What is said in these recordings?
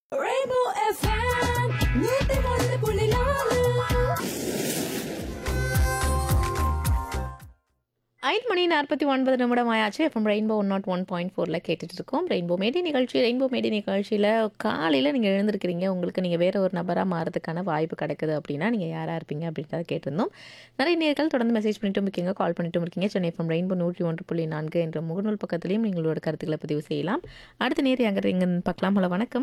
Rainbow FM, நூத்தி ஒன்று புள்ளி நாலு ஐந்து மணி நாற்பத்தி ஒன்பது நிமிடம் ஆயாச்சு FM rainbow one naught one point ஃபோரில் கேட்டுட்டு இருக்கோம் ரெயின்போ மேடி நிகழ்ச்சி ரெயின்போ மேடி நிகழ்ச்சியில் காலையில் நீங்கள் எழுந்திருக்கிறீங்க உங்களுக்கு நீங்கள் வேற ஒரு நபராக மாறதுக்கான வாய்ப்பு கிடைக்குது அப்படின்னா நீங்கள் யாராக இருப்பீங்க அப்படின்றத கேட்டிருந்தோம் நிறைய நேர்கள் தொடர்ந்து மெசேஜ் பண்ணிட்டும் இருக்கீங்க கால் பண்ணிட்டும் இருக்கீங்க சென்னை எஃப்எம் ரெயின்போ நூற்றி ஒன்று புள்ளி நான்கு என்ற முகநூல் பக்கத்துலையும் நீங்களோட கருத்துக்களை பதிவு செய்யலாம் அடுத்த நேர் அங்கே எங்கே பார்க்கலாம் ஹலோ வணக்கம்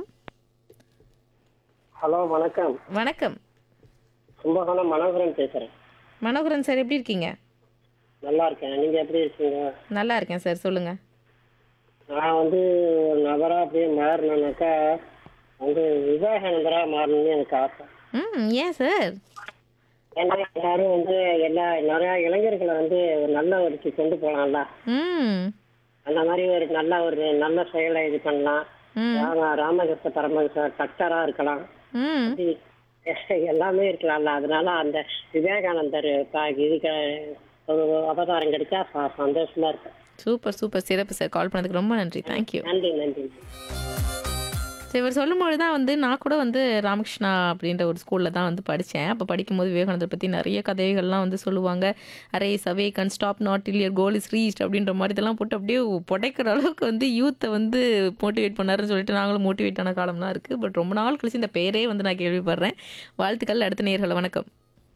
ஹலோ வணக்கம் வணக்கம் கும்பகோணம் மனோகரன் பேசுறேன் மனோகரன் சார் எப்படி இருக்கீங்க நல்லா இருக்கேன் நீங்க எப்படி இருக்கீங்க நல்லா இருக்கேன் சார் சொல்லுங்கள் நான் வந்து ஒரு நபரா அப்படியே மாறினேனாக்கா வந்து விவேகானந்தரா மாறணும்னு எனக்கு ஆசை ம் ஏன் சார் ஏன்னா எல்லாரும் வந்து எல்லா நிறைய இளைஞர்களை வந்து ஒரு நல்ல வழிக்கு கொண்டு போகலாம்ல ம் அந்த மாதிரி ஒரு நல்ல ஒரு நல்ல செயலை இது பண்ணலாம் ம் ராம ராமகிருஷ்ண பரமஹம்ச டாக்டரா இருக்கலாம் ம் இது எல்லாமே இருக்கலாம்ல அதனால அந்த விவேகானந்தர் பா- இதுக்கு ஒரு அவதாரம் கிடைச்சா ச- சந்தோஷமா இருக்கும் சூப்பர் சூப்பர் சிறப்பு சார் கால் பண்ணதுக்கு ரொம்ப நன்றி தேங்க்யூ நன்றி நன்றி சரி இவர் சொல்லும்போது தான் வந்து நான் கூட வந்து ராமகிருஷ்ணா அப்படின்ற ஒரு ஸ்கூலில் தான் வந்து படித்தேன் அப்போ படிக்கும்போது விவேகானந்தர் பற்றி நிறைய கதைகள்லாம் வந்து சொல்லுவாங்க அரே சவே கன் stop not till your goal is reached அப்படின்ற மாதிரி இதெல்லாம் போட்டு அப்படியே புடைக்கிற அளவுக்கு வந்து யூத்தை வந்து மோட்டிவேட் பண்ணாருன்னு சொல்லிட்டு நாங்களும் மோட்டிவேட் ஆன காலம்லாம் இருக்குது பட் ரொம்ப நாள் கழிச்சு இந்த பேரே வந்து நான் கேள்விப்படுறேன் வாழ்த்துக்கள் அடுத்த நேர்களை வணக்கம்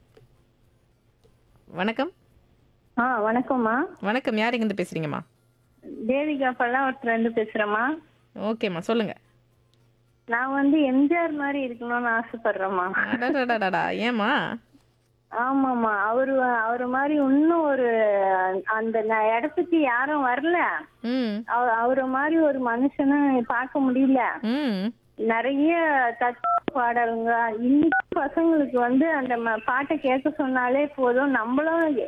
வணக்கம் ஆ வணக்கம்மா வணக்கம் யார் எங்கேருந்து பேசுகிறீங்கம்மா தேவிகா பல்லாவரத்துல இருந்து பேசுறேம்மா ஓகேம்மா சொல்லுங்கள் நான் வந்து எம்ஜிஆர் மாதிரி இருக்கணும்னு ஆசைப்படுறேம்மா அடடடடடா ஏம்மா ஆமாம்மா அவரு அவரு மாதிரி இன்னும் ஒரு அந்த ந- இடத்துக்கு யாரும் வரல ம் அவ- அவரை மாதிரி ஒரு மனுஷனை பார்க்க முடியல ம் நிறைய தத்துவ பாடலுங்க இன்னைக்கு பசங்களுக்கு வந்து அந்த ம- பாட்டை கேட்க சொன்னாலே போதும் நம்மளும்